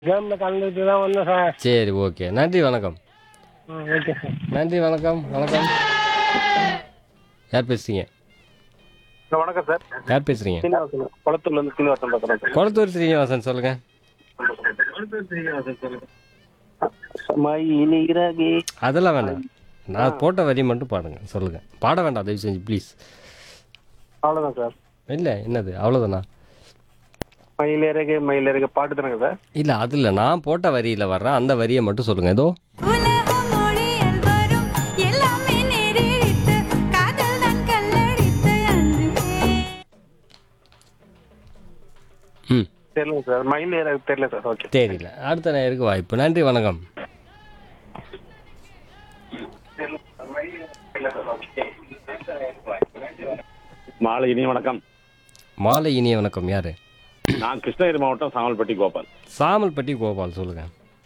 கேமில் கலந்துட்டு தான் வந்தேன் சார் சரி ஓகே நன்றி வணக்கம் ம் ஓகே சார் நன்றி வணக்கம் வணக்கம் யார் பேசுறீங்க சார் வணக்கம் சார் யார் பேசுறீங்க சீனிவாசன் குளத்தூர்ல இருந்து சீனிவாசன் பேசுறேன் சார் கொளத்தூர் ஸ்ரீனிவாசன் சொல்லுங்க மயிலிறகே அதெல்லாம் வேண்டாம் நான் போட்ட வரி மட்டும் பாடுங்க சொல்லுங்க பாட வேண்டாம் தயவு செஞ்சு ப்ளீஸ் அவ்வளவுதான் சார் இல்லை என்னது அவ்வளோதானா மயிலிறகு மயிலிறகு பாட்டு தானங்க சார் இல்லை அது இல்லை நான் போட்ட வரியில் வர்ற அந்த வரியை மட்டும் சொல்லுங்க ஏதோ உலகம் மொழியில் வரும் எல்லாமே நேரிழித்து காதல் தான் கல்லடித்து அன்பே ம் தெரியல சார் மயிலிறகு தெரியல சார் ஓகே தெரியல அடுத்த நேருக்கு வாய்ப்பு நன்றி வணக்கம் மாலை இனிய வணக்கம் மாலை இனிய வணக்கம் யாரு நான் கிருஷ்ணகிரி மாவட்டம் சாமல்பட்டி கோபால் சாமல்பட்டி கோபால் சொல்லுங்க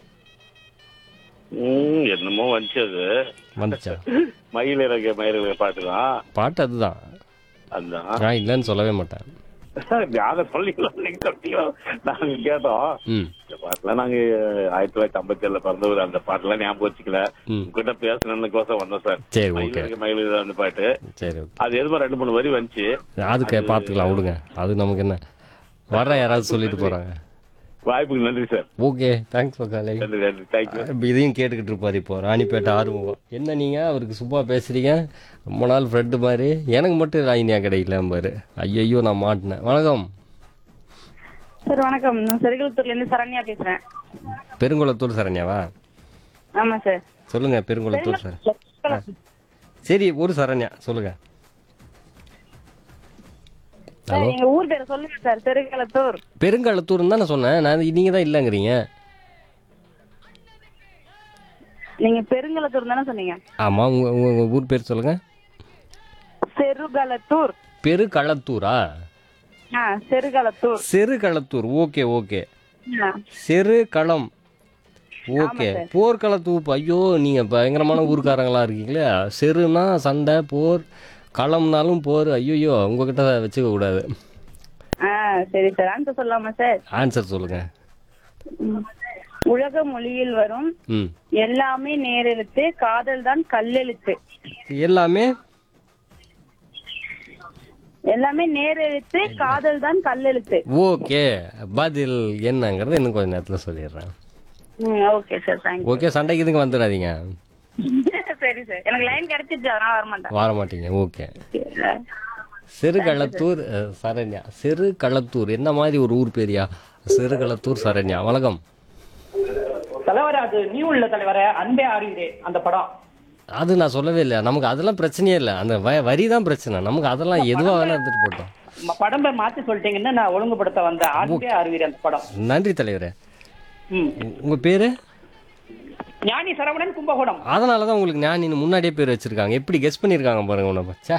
ம், என்னமோ வந்துச்சு அது வந்துச்சா மயிலிறகு மயிலிறகு பாட்டு தான் பாட்டு அதுதான் அதுதான் நான் இல்லைன்னு சொல்லவே மாட்டேன் அதை சொல்லிக்கலாம் நீங்க சொல்லிங்களா நாங்க கேட்டோம் ம் இந்த பாட்டுலாம் நாங்க ஆயிரத்தி தொள்ளாயிரத்தி ஐம்பத்தி ஏழுல பிறந்தவர் அந்த பாட்டுலாம் ஞாபகம் வச்சுக்கல ம் உங்ககிட்ட பேசணுக்கோசம் வந்தோம் சார் சரி ஓகே மயிலிறகு மயிலிறகு அந்த பாட்டு சரி ஓகே அது எதுவும் ரெண்டு மூணு வரி வந்துச்சு அதுக்கு பார்த்துக்கலாம் விடுங்க அது நமக்கு என்ன வர்ற யாராவது சொல்லிட்டு போகிறாங்க வாய்ப்புக்கு நன்றி sir okay thanks for calling நன்றி நன்றி தேங்க்யூ இதையும் கேட்டுக்கிட்டு இருப்பார் இப்போ ராணிப்பேட்டை ஆர்வம் என்ன நீங்கள் அவருக்கு சும்மா பேசுகிறீங்க ரொம்ப நாள் ஃப்ரெண்டு மாதிரி எனக்கு மட்டும் ராயினியா கிடைக்கல பாரு ஐயையோ நான் மாட்டினேன் வணக்கம் சார் வணக்கம் நான் செருகலத்தூர்ல இருந்து சரண்யா பேசுறேன் பெருங்குளத்தூர் சரண்யாவா ஆமா சார் சொல்லுங்க பெருங்குளத்தூர் சார் சரி ஒரு சரண்யா சொல்லுங்க சார் எங்க ஊர் பேரை சொல்லுங்க சார் செருகலத்தூர் பெருங்களத்தூர்னு தான் நான் சொன்னேன் நான் நீங்கள் தான் இல்லைங்கிறீங்க நீங்க பெருங்கலத்தூர் தானே சொன்னீங்க ஆமாம் உங்கள் உங்கள் ஊர் பேர் சொல்லுங்கள் செருகலத்தூர் பெருகளத்தூரா ஆ செருகலத்தூர் செருகளத்தூர் ஓகே ஓகே ஆ, செரு களம் ஓகே போர்க்களத்தூப்பு ஐயோ நீங்கள் பயங்கரமான ஊர்க்காரங்களா இருக்கீங்களே செருனா சண்டை போர் களம்னாலும் போர் ஐயோ உங்ககிட்ட வச்சுக்க கூடாது ஆ சரி சார் ஆன்சர் சொல்லலாமா சார் ஆன்சர் சொல்லுங்க ம். உலக மொழியில் வரும் ம் எல்லாமே நேரெழுத்து காதல் தான் கல்லெழுத்து எல்லாமே எல்லாமே நேரெழுத்து காதல் தான் கல்லெழுத்து ஓகே பதில் என்னங்கிறத இன்னும் கொஞ்ச நேரத்தில் சொல்லிடுறேன் ம் ஓகே சார் தேங்க்யூ ஓகே சண்டைக்கு இதுக்கு வந்துடாதீங்க சரி சார் எனக்கு லைன் கிடைச்சிச்சு அதனால வர மாட்டேன் வர மாட்டீங்க ஓகே சிறுகளத்தூர் அஹ், சரண்யா சிறுகளத்தூர் என்ன மாதிரி ஒரு ஊர் பேரியா சிறுகளத்தூர் சரண்யா வணக்கம் தலைவர் அது நியூ உள்ள தலைவர அன்பே அறிகிறே அந்த படம் அது நான் சொல்லவே இல்லை நமக்கு அதெல்லாம் பிரச்சனையே இல்லை அந்த வ வரி தான் பிரச்சனை நமக்கு அதெல்லாம் எதுவாக வேணா எடுத்துட்டு போட்டோம் ம- படம் பேர் மாத்தி சொல்லிட்டீங்கன்னு நான் ஒழுங்குபடுத்த வந்தேன் அன்பே அறிகிறே அந்த படம் நன்றி தலைவரே ம் உ- உங்க பேரு ஞானி சரவணன் கும்பகோணம் அதனால தான் உங்களுக்கு ஞானின்னு முன்னாடியே பேர் வச்சிருக்காங்க எப்படி கெஸ் பண்ணியிருக்காங்க பாருங்க உன்னை சே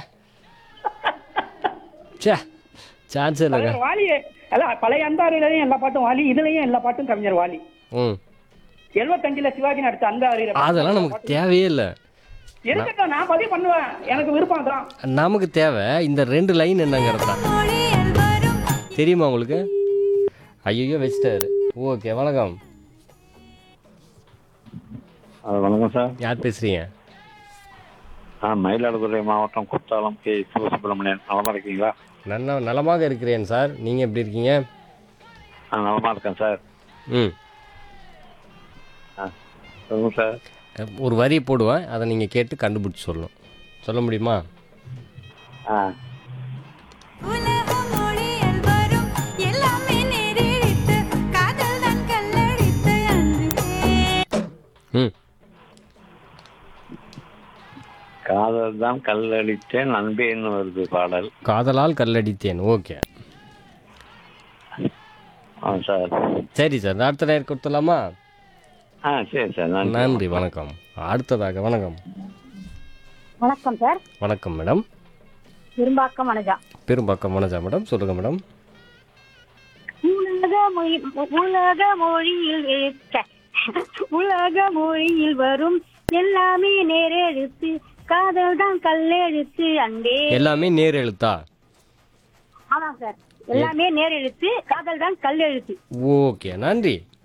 சே சான்ஸே இல்லைங்க தலைவர் வாலி அல்ல பழைய அன்பாரிலையும் எல்லா பாட்டும் வாலி இதுலயும் எல்லா பாட்டும் கவிஞர் வாலி ம் எழுபத்தஞ்சுல சிவாஜி நடிச்ச அன்பே அறிகிறே அதெல்லாம் நமக்கு தேவையே இல்லை இருக்கட்டும் நான் பதிவு பண்ணுவேன் எனக்கு விருப்பம் தான் நமக்கு தேவை இந்த ரெண்டு லைன் என்னங்கிறது தான் மொழியில் வரும் தெரியுமா உங்களுக்கு ஐயோ வச்சிட்டாரு ஓகே வணக்கம் வணக்கம் சார் யார் பேசுறீங்க ஆ மயிலாடுதுறை மாவட்டம் குத்தாலம் கே சிவசுப்பிரமணியன் நலமா இருக்கீங்களா நல்ல நலமாக இருக்கிறேன் சார் நீங்கள் எப்படி இருக்கீங்க ஆ நலமா இருக்கேன் சார் ம் ஆ சொல்லுங்க சார் ஒரு வரி போடுவேன் அதை நீங்கள் கேட்டு கண்டுபிடிச்சி சொல்லணும் சொல்ல முடியுமா ஆ உலகம் மொழியில் வரும் எல்லாமே நேரிழித்து காதல் தான் கல்லடித்து அன்பே ம் காதல் தான் கல்லடித்தேன் அன்பேன்னு வருது பாடல் காதலால் கல்லடித்தேன் ஓகே ஆ சார் சரி சார் அடுத்த நேரம் கொடுத்துலாமா ஆ சரி சார் நன்றி நன்றி வணக்கம் அடுத்ததாக வணக்கம் வணக்கம் சார் வணக்கம் மேடம் திரும்பாக்கம் வனஜா பெரும்பாக்கம் வனஜா மேடம் சொல்லுங்கள் மேடம் உலக மொழி உலக மொழியில் எழுத்த உலக மொழியில் வரும் எல்லாமே நேரெழுத்து காதல் தான் கல்லெழுத்து அன்பே எல்லாமே நேர் எழுத்தா ஆமா சார் எல்லாமே நேரெழுத்து காதல் தான் கல்லெழுத்து ஓகே நன்றி